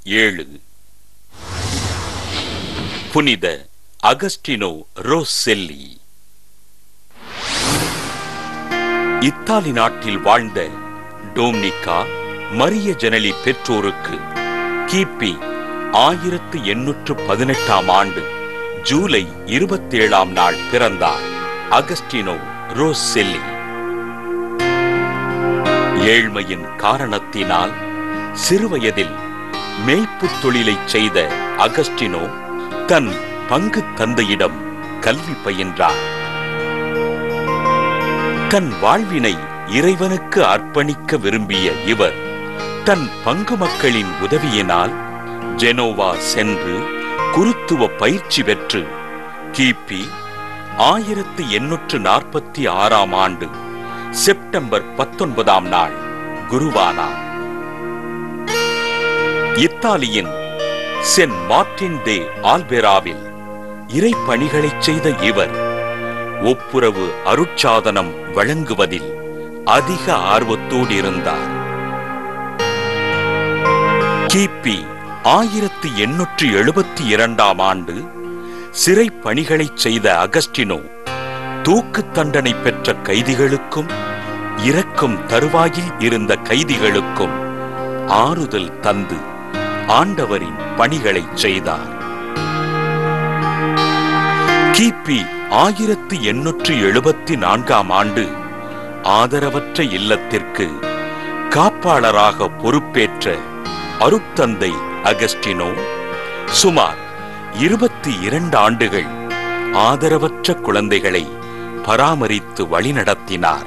ஏழு புனித அகஸ்டினோ ரோசெல்லி இத்தாலி நாட்டில் வாழ்ந்த டோம்னிகா மரிய ஜனலி பெற்றோருக்கு கிபி ஆயிரத்து எண்ணூற்று பதினெட்டாம் ஆண்டு ஜூலை இருபத்தேழாம் நாள் பிறந்தார் அகஸ்டினோ ரோசெல்லி ஏழ்மையின் காரணத்தினால் சிறுவயதில் மேய்ப்புத் தொழிலைச் செய்த அகஸ்டினோ தன் பங்கு தந்தையிடம் கல்வி பயின்றார் தன் வாழ்வினை இறைவனுக்கு அர்ப்பணிக்க விரும்பிய இவர் தன் பங்கு மக்களின் உதவியினால் ஜெனோவா சென்று குருத்துவ பயிற்சி பெற்று கிபி ஆயிரத்து எண்ணூற்று நாற்பத்தி ஆறாம் ஆண்டு செப்டம்பர் பத்தொன்பதாம் நாள் குருவானார் இத்தாலியின் சென்ட் மார்டின் தே ஆல்பெராவில் இறைப்பணிகளைச் செய்த இவர் ஒப்புரவு அருட்சாதனம் வழங்குவதில் அதிக ஆர்வத்தோடு இருந்தார் கிபி ஆயிரத்தி எண்ணூற்று எழுபத்தி இரண்டாம் ஆண்டு சிறை பணிகளைச் செய்த அகஸ்டினோ தூக்கு தண்டனை பெற்ற கைதிகளுக்கும் இறக்கும் தருவாயில் இருந்த கைதிகளுக்கும் ஆறுதல் தந்து ஆண்டவரின் பணிகளைச் செய்தார் கிபி ஆயிரத்து எண்ணூற்று எழுபத்தி நான்காம் ஆண்டு ஆதரவற்ற இல்லத்திற்கு காப்பாளராக பொறுப்பேற்ற அருட்தந்தை அகஸ்டினோ சுமார் இருபத்தி இரண்டு ஆண்டுகள் ஆதரவற்ற குழந்தைகளை பராமரித்து வழிநடத்தினார்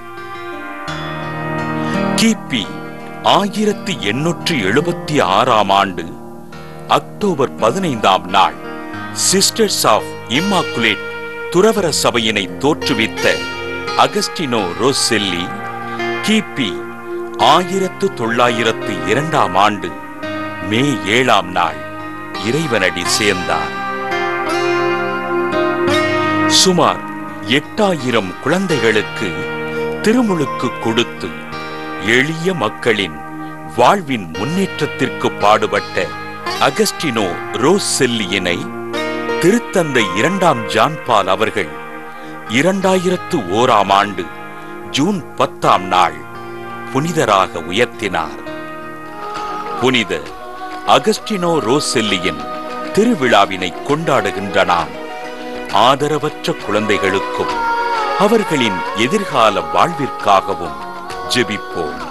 கிபி ஆயிரத்தி எண்ணூற்று எழுபத்தி ஆறாம் ஆண்டு அக்டோபர் பதினைந்தாம் நாள் சிஸ்டர்ஸ் ஆஃப் இம்மாக்குலேட் துறவர சபையினை தோற்றுவித்த அகஸ்டினோ ரோசெல்லி கிபி ஆயிரத்து தொள்ளாயிரத்து இரண்டாம் ஆண்டு மே ஏழாம் நாள் இறைவனடி சேர்ந்தார் சுமார் எட்டாயிரம் குழந்தைகளுக்கு திருமுழுக்கு கொடுத்து எளிய மக்களின் வாழ்வின் முன்னேற்றத்திற்கு பாடுபட்ட அகஸ்டினோ ரோசெல்லியினை திருத்தந்தை இரண்டாம் ஜான்பால் அவர்கள் இரண்டாயிரத்து ஓராம் ஆண்டு ஜூன் பத்தாம் நாள் புனிதராக உயர்த்தினார் புனித அகஸ்டினோ ரோசெல்லியின் திருவிழாவினை கொண்டாடுகின்ற நாம் ஆதரவற்ற குழந்தைகளுக்கும் அவர்களின் எதிர்கால வாழ்விற்காகவும் ஜெபிப்போம்